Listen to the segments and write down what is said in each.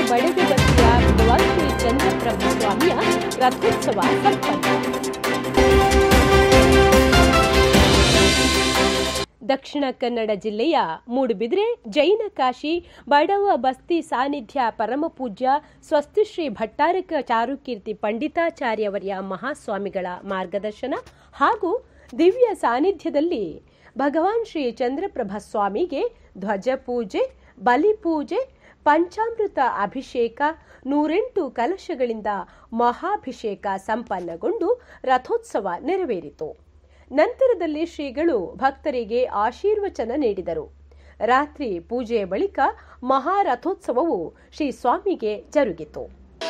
ಬಡಗು ಬಸ್ತಿಯ ಭಗವಾನ್ ಶ್ರೀ ಚಂದ್ರಪ್ರಭು ಸ್ವಾಮಿಯ ರಥೋತ್ಸವ ಸಂಪನ್ನ ದಕ್ಷಿಣ ಕನ್ನಡ ಜಿಲ್ಲೆಯ ಮೂಡುಬಿದ್ರೆ ಜೈನ ಕಾಶಿ ಬಡವ ಬಸ್ತಿ ಸಾನ್ನಿಧ್ಯ ಪರಮಪೂಜ್ಯ ಸ್ವಸ್ತಿಶ್ರೀ ಭಟ್ಟಾರಕ ಚಾರುಕೀರ್ತಿ ಪಂಡಿತಾಚಾರ್ಯವರ್ಯ ಮಹಾಸ್ವಾಮಿಗಳ ಮಾರ್ಗದರ್ಶನ ಹಾಗೂ ದಿವ್ಯ ಸಾನ್ನಿಧ್ಯದಲ್ಲಿ ಭಗವಾನ್ ಶ್ರೀ ಚಂದ್ರಪ್ರಭ ಸ್ವಾಮಿಗೆ ಧ್ವಜ ಪೂಜೆ ಬಲಿಪೂಜೆ ಪಂಚಾಮೃತ ಅಭಿಷೇಕ ನೂರೆಂಟು ಕಲಶಗಳಿಂದ ಮಹಾಭಿಷೇಕ ಸಂಪನ್ನಗೊಂಡು ರಥೋತ್ಸವ ನೆರವೇರಿತು ನಂತರದಲ್ಲಿ ಶ್ರೀಗಳು ಭಕ್ತರಿಗೆ ಆಶೀರ್ವಚನ ನೀಡಿದರು ರಾತ್ರಿ ಪೂಜೆಯ ಬಳಿಕ ಮಹಾರಥೋತ್ಸವವು ಶ್ರೀ ಸ್ವಾಮಿಗೆ ಜರುಗಿತು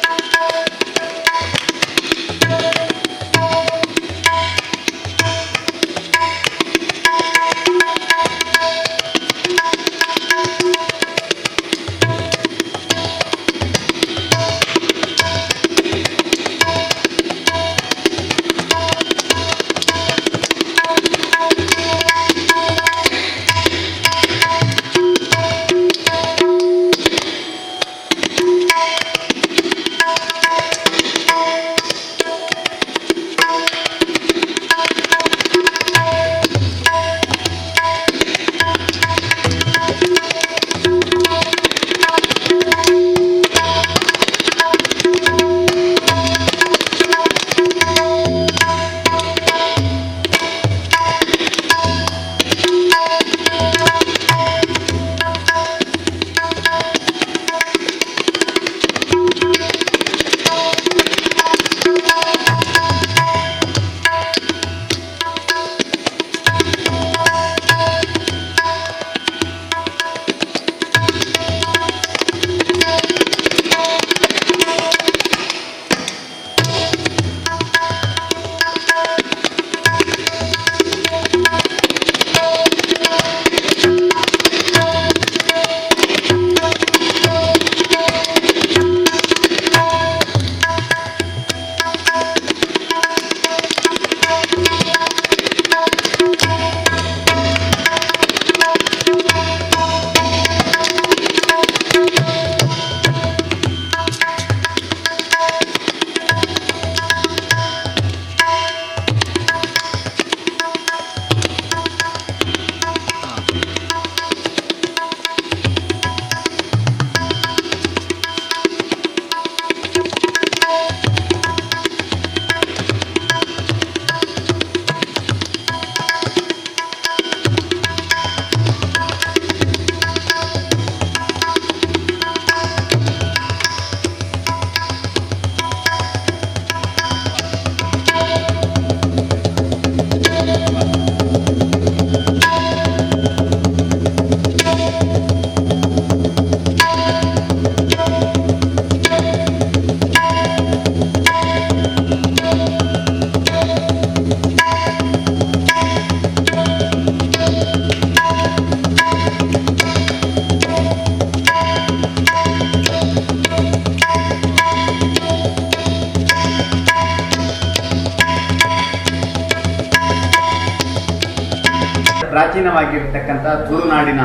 ಪ್ರಾಚೀನವಾಗಿರ್ತಕ್ಕಂಥ ತುಳುನಾಡಿನ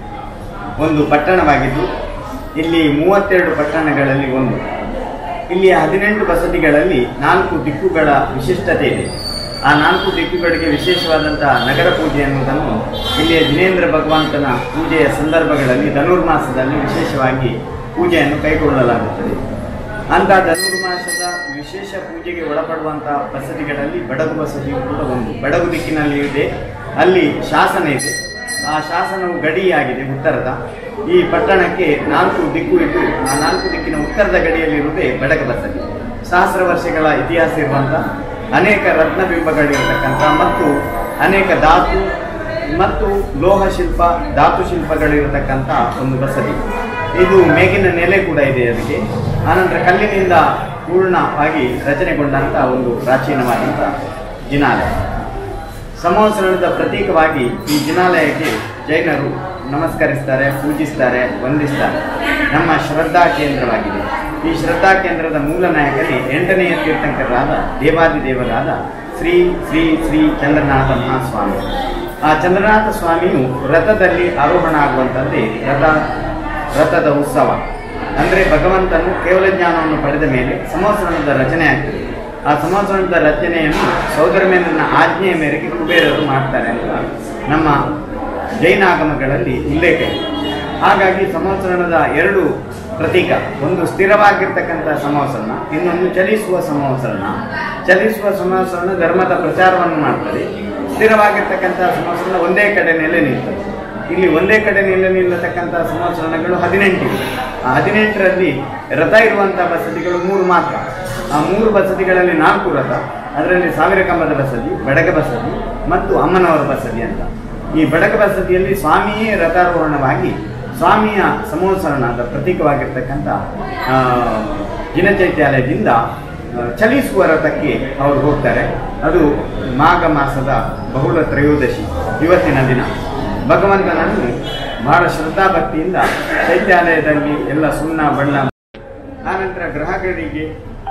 ಒಂದು ಪಟ್ಟಣವಾಗಿದ್ದು ಇಲ್ಲಿ ಮೂವತ್ತೆರಡು ಪಟ್ಟಣಗಳಲ್ಲಿ ಒಂದು ಇಲ್ಲಿ ಹದಿನೆಂಟು ಬಸದಿಗಳಲ್ಲಿ ನಾಲ್ಕು ದಿಕ್ಕುಗಳ ವಿಶಿಷ್ಟತೆ ಇದೆ ಆ ನಾಲ್ಕು ದಿಕ್ಕುಗಳಿಗೆ ವಿಶೇಷವಾದಂತಹ ನಗರ ಪೂಜೆ ಎನ್ನುವುದನ್ನು ಇಲ್ಲಿಯ ಜಿನೇಂದ್ರ ಭಗವಂತನ ಪೂಜೆಯ ಸಂದರ್ಭಗಳಲ್ಲಿ ಧನುರ್ಮಾಸದಲ್ಲಿ ವಿಶೇಷವಾಗಿ ಪೂಜೆಯನ್ನು ಕೈಗೊಳ್ಳಲಾಗುತ್ತದೆ ಅಂತ ಧನುರ್ಮಾಸದ ವಿಶೇಷ ಪೂಜೆಗೆ ಒಳಪಡುವಂತಹ ಬಸದಿಗಳಲ್ಲಿ ಬಡಗು ಬಸದಿಯು ಕೂಡ ಒಂದು ಬಡಗು ದಿಕ್ಕಿನಲ್ಲಿ ಇದೆ ಅಲ್ಲಿ ಶಾಸನ ಇದೆ ಆ ಶಾಸನವು ಗಡಿಯಾಗಿದೆ ಉತ್ತರದ ಈ ಪಟ್ಟಣಕ್ಕೆ ನಾಲ್ಕು ದಿಕ್ಕು ಇದ್ದು ಆ ನಾಲ್ಕು ದಿಕ್ಕಿನ ಉತ್ತರದ ಗಡಿಯಲ್ಲಿರುವುದೇ ಬಡಗ ಬಸದಿ ಸಹಸ್ರ ವರ್ಷಗಳ ಇತಿಹಾಸ ಇರುವಂಥ ಅನೇಕ ರತ್ನಬಿಂಬಗಳಿರತಕ್ಕಂಥ ಮತ್ತು ಅನೇಕ ಧಾತು ಮತ್ತು ಲೋಹ ಶಿಲ್ಪ ಧಾತು ಶಿಲ್ಪಗಳಿರತಕ್ಕಂಥ ಒಂದು ಬಸದಿ ಇದು ಮೇಗಿನ ನೆಲೆ ಕೂಡ ಇದೆ ಅದಕ್ಕೆ ಆನಂತರ ಕಲ್ಲಿನಿಂದ ಪೂರ್ಣವಾಗಿ ರಚನೆಗೊಂಡಂಥ ಒಂದು ಪ್ರಾಚೀನವಾದಂಥ ಜಿನಾಲಯ ಸಂವತ್ಸರದ ಪ್ರತೀಕವಾಗಿ ಈ ಜಿನಾಲಯಕ್ಕೆ ಜೈನರು ನಮಸ್ಕರಿಸ್ತಾರೆ ಪೂಜಿಸ್ತಾರೆ ವಂದಿಸ್ತಾರೆ ನಮ್ಮ ಶ್ರದ್ಧಾ ಕೇಂದ್ರವಾಗಿದೆ ಈ ಶ್ರದ್ಧಾ ಕೇಂದ್ರದ ಮೂಲ ನಾಯಕರಿ ಎಂಟನೆಯ ತೀರ್ಥಂಕರಾದ ದೇವಾದಿದೇವರಾದ ಶ್ರೀ ಶ್ರೀ ಶ್ರೀ ಚಂದ್ರನಾಥ ಮಹಾಸ್ವಾಮಿ ಆ ಚಂದ್ರನಾಥ ಸ್ವಾಮಿಯು ರಥದಲ್ಲಿ ಆರೋಹಣ ಆಗುವಂಥದ್ದೇ ರಥ ರಥದ ಉತ್ಸವ ಅಂದರೆ ಭಗವಂತನು ಕೇವಲ ಜ್ಞಾನವನ್ನು ಪಡೆದ ಮೇಲೆ ಸಂವತ್ಸರಣದ ರಚನೆ ಆಗ್ತದೆ ಆ ಸಂವತ್ಸರಣದ ರಚನೆಯನ್ನು ಸೌದರಮೇಂದ್ರನ ಆಜ್ಞೆಯ ಮೇರೆಗೆ ಕುಬೇರರು ಮಾಡ್ತಾರೆ ಅಂತ ನಮ್ಮ ಜೈನಾಗಮಗಳಲ್ಲಿ ಉಲ್ಲೇಖ ಇದೆ ಹಾಗಾಗಿ ಸಂವತ್ಸರಣದ ಎರಡು ಪ್ರತೀಕ ಒಂದು ಸ್ಥಿರವಾಗಿರ್ತಕ್ಕಂಥ ಸಂವತ್ಸರಣ ಇನ್ನೊಂದು ಚಲಿಸುವ ಸಂವತ್ಸರಣ ಚಲಿಸುವ ಸಂವತ್ಸರಣ ಧರ್ಮದ ಪ್ರಚಾರವನ್ನು ಮಾಡ್ತದೆ ಸ್ಥಿರವಾಗಿರ್ತಕ್ಕಂಥ ಸಂವತ್ಸರಣ ಒಂದೇ ಕಡೆ ನೆಲೆ ನಿಲ್ತದೆ ಇಲ್ಲಿ ಒಂದೇ ಕಡೆ ನೆಲೆ ನಿಲ್ಲತಕ್ಕಂಥ ಸಂವತ್ಸರಣಗಳು ಹದಿನೆಂಟಿವೆ ಆ ಹದಿನೆಂಟರಲ್ಲಿ ರಥ ಇರುವಂಥ ಬಸದಿಗಳು ಮೂರು ಮಾತ್ರ ಆ ಮೂರು ಬಸದಿಗಳಲ್ಲಿ ನಾಲ್ಕು ರಥ ಅದರಲ್ಲಿ ಸಾವಿರ ಕಂಬದ ಬಸದಿ ಬಡಗ ಬಸದಿ ಮತ್ತು ಅಮ್ಮನವರ ಬಸದಿ ಅಂತ ಈ ಬಡಗ ಬಸದಿಯಲ್ಲಿ ಸ್ವಾಮಿಯೇ ರಥಾರೋಹಣವಾಗಿ ಸ್ವಾಮಿಯ ಸಂವತ್ಸರಣದ ಪ್ರತೀಕವಾಗಿರ್ತಕ್ಕಂಥ ಆ, ಜಿನಚೈತ್ಯಾಲಯದಿಂದ ಆ, ಚಲಿಸುವ ರಥಕ್ಕೆ ಅವರು ಹೋಗ್ತಾರೆ ಅದು ಮಾಘ ಮಾಸದ ಬಹುಳ ತ್ರಯೋದಶಿ ಇವತ್ತಿನ ದಿನ ಭಗವಂತನನ್ನು ಬಹಳ ಶ್ರದ್ಧಾಭಕ್ತಿಯಿಂದ ಚೈತ್ಯಾಲಯದಲ್ಲಿ ಎಲ್ಲ ಸುಣ್ಣ ಬಣ್ಣ ಆನಂತರ ಗ್ರಹಗಳಿಗೆ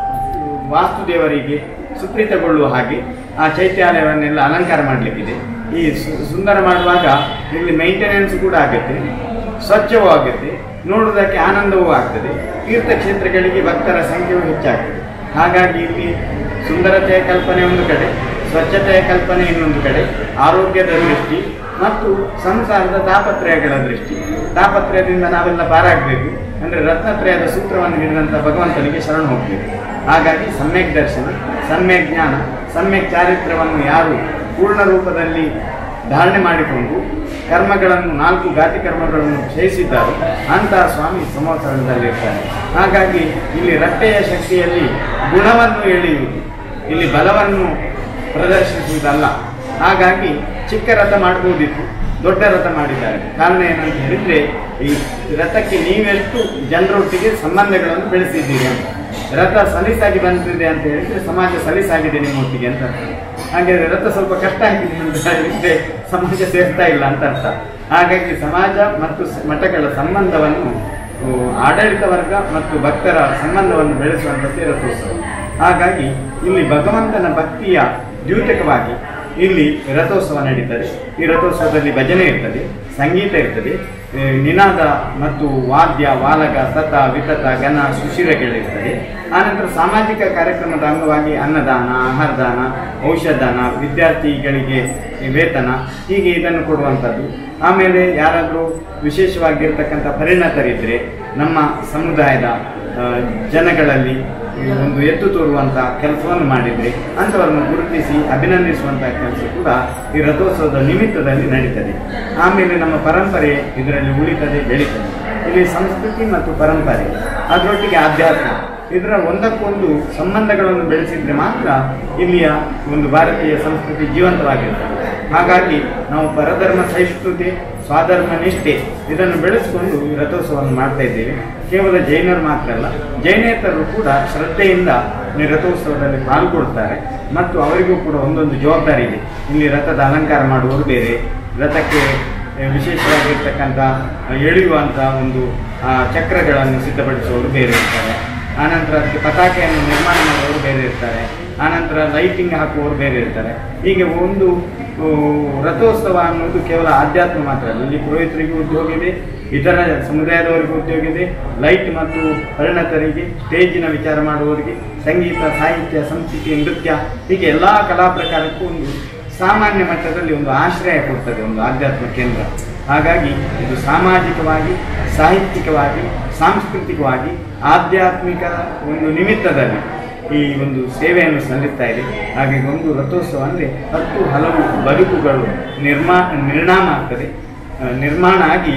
ವಾಸ್ತುದೇವರಿಗೆ ಸುಪ್ರೀತಗೊಳ್ಳುವ ಹಾಗೆ ಆ ಚೈತ್ಯಾಲಯವನ್ನೆಲ್ಲ ಅಲಂಕಾರ ಮಾಡಲಿಕ್ಕಿದೆ ಈ ಸು- ಸುಂದರ ಮಾಡುವಾಗ ಇಲ್ಲಿ ಮೇಂಟೆನೆನ್ಸ್ ಕೂಡ ಆಗುತ್ತೆ ಸ್ವಚ್ಛವೂ ಆಗುತ್ತೆ ನೋಡುವುದಕ್ಕೆ ಆನಂದವೂ ಆಗ್ತದೆ ತೀರ್ಥಕ್ಷೇತ್ರಗಳಿಗೆ ಭಕ್ತರ ಸಂಖ್ಯೆಯೂ ಹೆಚ್ಚಾಗ್ತದೆ ಹಾಗಾಗಿ ಇಲ್ಲಿ ಸುಂದರತೆಯ ಕಲ್ಪನೆ ಒಂದು ಕಡೆ ಸ್ವಚ್ಛತೆಯ ಕಲ್ಪನೆ ಇನ್ನೊಂದು ಕಡೆ ಆರೋಗ್ಯದ ದೃಷ್ಟಿ ಮತ್ತು ಸಂಸಾರದ ತಾಪತ್ರಯಗಳ ದೃಷ್ಟಿ ತಾಪತ್ರಯದಿಂದ ನಾವೆಲ್ಲ ಪಾರಾಗಬೇಕು ಅಂದರೆ ರತ್ನತ್ರಯದ ಸೂತ್ರವನ್ನು ಹಿಡಿದಂಥ ಭಗವಂತನಿಗೆ ಶರಣ ಹೋಗ್ಬೇಕು ಹಾಗಾಗಿ ಸಮ್ಯಕ್ ದರ್ಶನ ಸಮ್ಯಕ್ ಜ್ಞಾನ ಸಮ್ಯಕ್ ಚಾರಿತ್ರ್ಯವನ್ನು ಯಾರು ಪೂರ್ಣ ರೂಪದಲ್ಲಿ ಧಾರಣೆ ಮಾಡಿಕೊಂಡು ಕರ್ಮಗಳನ್ನು ನಾಲ್ಕು ಘಾತಿ ಕರ್ಮಗಳನ್ನು ಕ್ಷಯಿಸಿದ್ದಾರೋ ಅಂತಹ ಸ್ವಾಮಿ ಸಂವತ್ಸರದಲ್ಲಿರ್ತಾರೆ ಹಾಗಾಗಿ ಇಲ್ಲಿ ರಟ್ಟೆಯ ಶಕ್ತಿಯಲ್ಲಿ ಗುಣವನ್ನು ಎಳೆಯುವುದು ಇಲ್ಲಿ ಬಲವನ್ನು ಪ್ರದರ್ಶಿಸುವುದಲ್ಲ ಹಾಗಾಗಿ ಚಿಕ್ಕ ರಥ ಮಾಡಬಹುದಿತ್ತು ದೊಡ್ಡ ರಥ ಮಾಡಿದ್ದಾರೆ ಕಾರಣ ಏನಂತ ಹೇಳಿದ್ರೆ ಈ ರಥಕ್ಕೆ ನೀವೆಷ್ಟು ಜನರೊಟ್ಟಿಗೆ ಸಂಬಂಧಗಳನ್ನು ಬೆಳೆಸಿದ್ದೀರಿ ಅಂತ ರಥ ಸಲೀಸಾಗಿ ಬಂದಿದೆ ಅಂತ ಹೇಳಿದ್ರೆ ಸಮಾಜ ಸಲೀಸಾಗಿದೆ ನಿಮ್ಮೊಟ್ಟಿಗೆ ಅಂತ ಅರ್ಥ ಹಾಗಾದ್ರೆ ರಥ ಸ್ವಲ್ಪ ಕಷ್ಟ ಆಗಿದೆ ಅಂತ ಹೇಳಿದ್ರೆ ಸಮಾಜ ಸೇರ್ತಾ ಇಲ್ಲ ಅಂತ ಅರ್ಥ ಹಾಗಾಗಿ ಸಮಾಜ ಮತ್ತು ಸ- ಮಠಗಳ ಸಂಬಂಧವನ್ನು ಆ, ಆಡಳಿತ ವರ್ಗ ಮತ್ತು ಭಕ್ತರ ಸಂಬಂಧವನ್ನು ಬೆಳೆಸುವಂಥದ್ದೇ ರಥೋತ್ಸವ ಹಾಗಾಗಿ ಇಲ್ಲಿ ಭಗವಂತನ ಭಕ್ತಿಯ ದ್ಯೂತಕವಾಗಿ ಇಲ್ಲಿ ರಥೋತ್ಸವ ನಡೀತದೆ ಈ ರಥೋತ್ಸವದಲ್ಲಿ ಭಜನೆ ಇರ್ತದೆ ಸಂಗೀತ ಇರ್ತದೆ ಆ, ನಿನಾದ ಮತ್ತು ವಾದ್ಯ ವಾಲಕ ಸತ ವಿತತ ಗನ ಸುಶಿರಗಳಿರ್ತದೆ ಆನಂತರ ಸಾಮಾಜಿಕ ಕಾರ್ಯಕ್ರಮದ ಅಂಗವಾಗಿ ಅನ್ನದಾನ ಆಹಾರದಾನ ಔಷಧದಾನ ವಿದ್ಯಾರ್ಥಿಗಳಿಗೆ ವೇತನ ಹೀಗೆ ಇದನ್ನು ಕೊಡುವಂಥದ್ದು ಆಮೇಲೆ ಯಾರಾದರೂ ವಿಶೇಷವಾಗಿರ್ತಕ್ಕಂಥ ಪರಿಣತರಿದ್ದರೆ ನಮ್ಮ ಸಮುದಾಯದ ಆ, ಜನಗಳಲ್ಲಿ ಈ ಒಂದು ಎತ್ತು ತೋರುವಂಥ ಕೆಲಸವನ್ನು ಮಾಡಿದರೆ ಅಂಥವರನ್ನು ಗುರುತಿಸಿ ಅಭಿನಂದಿಸುವಂಥ ಕೆಲಸ ಕೂಡ ಈ ರಥೋತ್ಸವದ ನಿಮಿತ್ತದಲ್ಲಿ ನಡೀತದೆ ಆಮೇಲೆ ನಮ್ಮ ಪರಂಪರೆ ಇದರಲ್ಲಿ ಉಳಿತದೆ ಬೆಳೀತದೆ ಇಲ್ಲಿ ಸಂಸ್ಕೃತಿ ಮತ್ತು ಪರಂಪರೆ ಅದರೊಟ್ಟಿಗೆ ಆಧ್ಯಾತ್ಮ ಇದರ ಒಂದಕ್ಕೊಂದು ಸಂಬಂಧಗಳನ್ನು ಬೆಳೆಸಿದ್ರೆ ಮಾತ್ರ ಇಲ್ಲಿಯ ಒಂದು ಭಾರತೀಯ ಸಂಸ್ಕೃತಿ ಜೀವಂತವಾಗಿರ್ತದೆ ಹಾಗಾಗಿ ನಾವು ಪರಧರ್ಮ ಸಹಿಷ್ಣುತೆ ಸ್ವಾಧರ್ಮ ನಿಷ್ಠೆ ಇದನ್ನು ಬೆಳೆಸಿಕೊಂಡು ಈ ರಥೋತ್ಸವವನ್ನು ಮಾಡ್ತಾ ಇದ್ದೇವೆ ಕೇವಲ ಜೈನರು ಮಾತ್ರ ಅಲ್ಲ ಜೈನೇತರರು ಕೂಡ ಶ್ರದ್ಧೆಯಿಂದ ಈ ರಥೋತ್ಸವದಲ್ಲಿ ಪಾಲ್ಗೊಳ್ತಾರೆ ಮತ್ತು ಅವರಿಗೂ ಕೂಡ ಒಂದೊಂದು ಜವಾಬ್ದಾರಿ ಇದೆ ಇಲ್ಲಿ ರಥದ ಅಲಂಕಾರ ಮಾಡುವವರು ಬೇರೆ ರಥಕ್ಕೆ ಆ, ವಿಶೇಷವಾಗಿರ್ತಕ್ಕಂಥ ಆ, ಎಳೆಯುವಂಥ ಒಂದು ಆ, ಚಕ್ರಗಳನ್ನು ಸಿದ್ಧಪಡಿಸುವವರು ಬೇರೆ ಇರ್ತಾರೆ ಆನಂತರ ಅದಕ್ಕೆ ಪತಾಕೆಯನ್ನು ನಿರ್ಮಾಣ ಮಾಡುವವರು ಬೇರೆ ಇರ್ತಾರೆ ಆನಂತರ ಲೈಟಿಂಗ್ ಹಾಕುವವರು ಬೇರೆ ಇರ್ತಾರೆ ಹೀಗೆ ಒಂದು ಆ, ರಥೋತ್ಸವ ಅನ್ನೋದು ಕೇವಲ ಆಧ್ಯಾತ್ಮ ಮಾತ್ರ ಅಲ್ಲ ಇಲ್ಲಿ ಪುರೋಹಿತರಿಗೂ ಉದ್ಯೋಗ ಇದೆ ಇತರ ಸಮುದಾಯದವರಿಗೂ ಉದ್ಯೋಗ ಇದೆ ಲೈಟ್ ಮತ್ತು ಪರಿಣತರಿಗೆ ಸ್ಟೇಜಿನ ವಿಚಾರ ಮಾಡುವವರಿಗೆ ಸಂಗೀತ ಸಾಹಿತ್ಯ ಸಂಸ್ಕೃತಿ ನೃತ್ಯ ಹೀಗೆ ಎಲ್ಲ ಕಲಾ ಪ್ರಕಾರಕ್ಕೂ ಒಂದು ಸಾಮಾನ್ಯ ಮಟ್ಟದಲ್ಲಿ ಒಂದು ಆಶ್ರಯ ಕೊಡ್ತದೆ ಒಂದು ಆಧ್ಯಾತ್ಮ ಕೇಂದ್ರ ಹಾಗಾಗಿ ಇದು ಸಾಮಾಜಿಕವಾಗಿ ಸಾಹಿತ್ಯಿಕವಾಗಿ ಸಾಂಸ್ಕೃತಿಕವಾಗಿ ಆಧ್ಯಾತ್ಮಿಕ ಒಂದು ನಿಮಿತ್ತದಲ್ಲಿ ಈ ಒಂದು ಸೇವೆಯನ್ನು ಸಲ್ಲಿಸ್ತಾ ಇದೆ ಹಾಗೆ ಒಂದು ರಥೋತ್ಸವ ಅಂದರೆ ಹತ್ತು ಹಲವು ಬದುಕುಗಳು ನಿರ್ಮಾ ನಿರ್ಣಾಮ ಆಗ್ತದೆ ಆ, ನಿರ್ಮಾಣ ಆಗಿ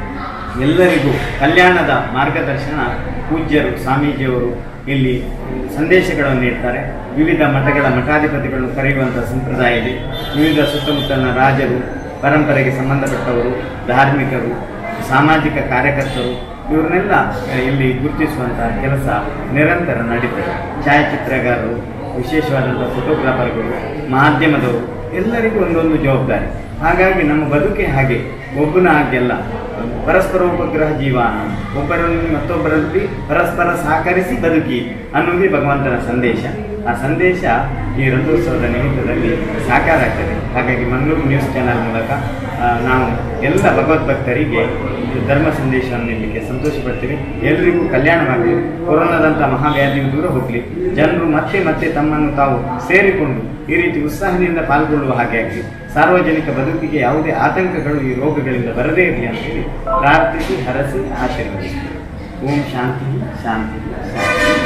ಎಲ್ಲರಿಗೂ ಕಲ್ಯಾಣದ ಮಾರ್ಗದರ್ಶನ ಪೂಜ್ಯರು ಸ್ವಾಮೀಜಿಯವರು ಇಲ್ಲಿ ಸಂದೇಶಗಳನ್ನು ನೀಡ್ತಾರೆ ವಿವಿಧ ಮಠಗಳ ಮಠಾಧಿಪತಿಗಳನ್ನು ಕರೆಯುವಂಥ ಸಂಪ್ರದಾಯ ಇದೆ ವಿವಿಧ ಸುತ್ತಮುತ್ತಲಿನ ರಾಜರು ಪರಂಪರೆಗೆ ಸಂಬಂಧಪಟ್ಟವರು ಧಾರ್ಮಿಕರು ಸಾಮಾಜಿಕ ಕಾರ್ಯಕರ್ತರು ಇವ್ರನ್ನೆಲ್ಲ ಆ, ಇಲ್ಲಿ ಗುರುತಿಸುವಂತಹ ಕೆಲಸ ನಿರಂತರ ನಡೀತದೆ ಛಾಯಾಚಿತ್ರಗಾರರು ವಿಶೇಷವಾದಂಥ ಫೋಟೋಗ್ರಾಫರ್ಗಳು ಮಾಧ್ಯಮದವರು ಎಲ್ಲರಿಗೂ ಒಂದೊಂದು ಜವಾಬ್ದಾರಿ ಹಾಗಾಗಿ ನಮ್ಮ ಬದುಕೆ ಹಾಗೆ ಒಬ್ಬನ ಹಾಗೆಲ್ಲ ಪರಸ್ಪರ ಉಪಗ್ರಹ ಜೀವಾನ ಒಬ್ಬರಲ್ಲಿ ಮತ್ತೊಬ್ಬರಲ್ಲಿ ಪರಸ್ಪರ ಸಹಕರಿಸಿ ಬದುಕಿ ಅನ್ನೋದೇ ಭಗವಂತನ ಸಂದೇಶ ಆ ಸಂದೇಶ ಈ ರಥೋತ್ಸವದ ನಿಮಿತ್ತದಲ್ಲಿ ಸಾಕಾರ ಆಗ್ತದೆ ಹಾಗಾಗಿ ಮಂಗಳೂರು ನ್ಯೂಸ್ ಚಾನೆಲ್ ಮೂಲಕ ಆ, ನಾವು ಎಲ್ಲ ಭಗವದ್ಭಕ್ತರಿಗೆ ಒಂದು ಧರ್ಮ ಸಂದೇಶವನ್ನು ನೀಡಲಿಕ್ಕೆ ಸಂತೋಷ ಪಡ್ತೀವಿ ಎಲ್ಲರಿಗೂ ಕಲ್ಯಾಣವಾಗಲಿ ಕೊರೋನಾದಂಥ ಮಹಾವ್ಯಾಧಿಯು ದೂರ ಹೋಗಲಿ ಜನರು ಮತ್ತೆ ಮತ್ತೆ ತಮ್ಮನ್ನು ತಾವು ಸೇರಿಕೊಂಡು ಈ ರೀತಿ ಉತ್ಸಾಹದಿಂದ ಪಾಲ್ಗೊಳ್ಳುವ ಹಾಗೆ ಆಗಲಿ ಸಾರ್ವಜನಿಕ ಬದುಕಿಗೆ ಯಾವುದೇ ಆತಂಕಗಳು ಈ ರೋಗಗಳಿಂದ ಬರದೇ ಇರಲಿ ಅಂತೇಳಿ ಪ್ರಾರ್ಥಿಸಿ ಹರಸಿ ಆಶೀರ್ವದಿಸ್ತೀವಿ ಓಂ ಶಾಂತಿ ಶಾಂತಿ ಶಾಂತಿ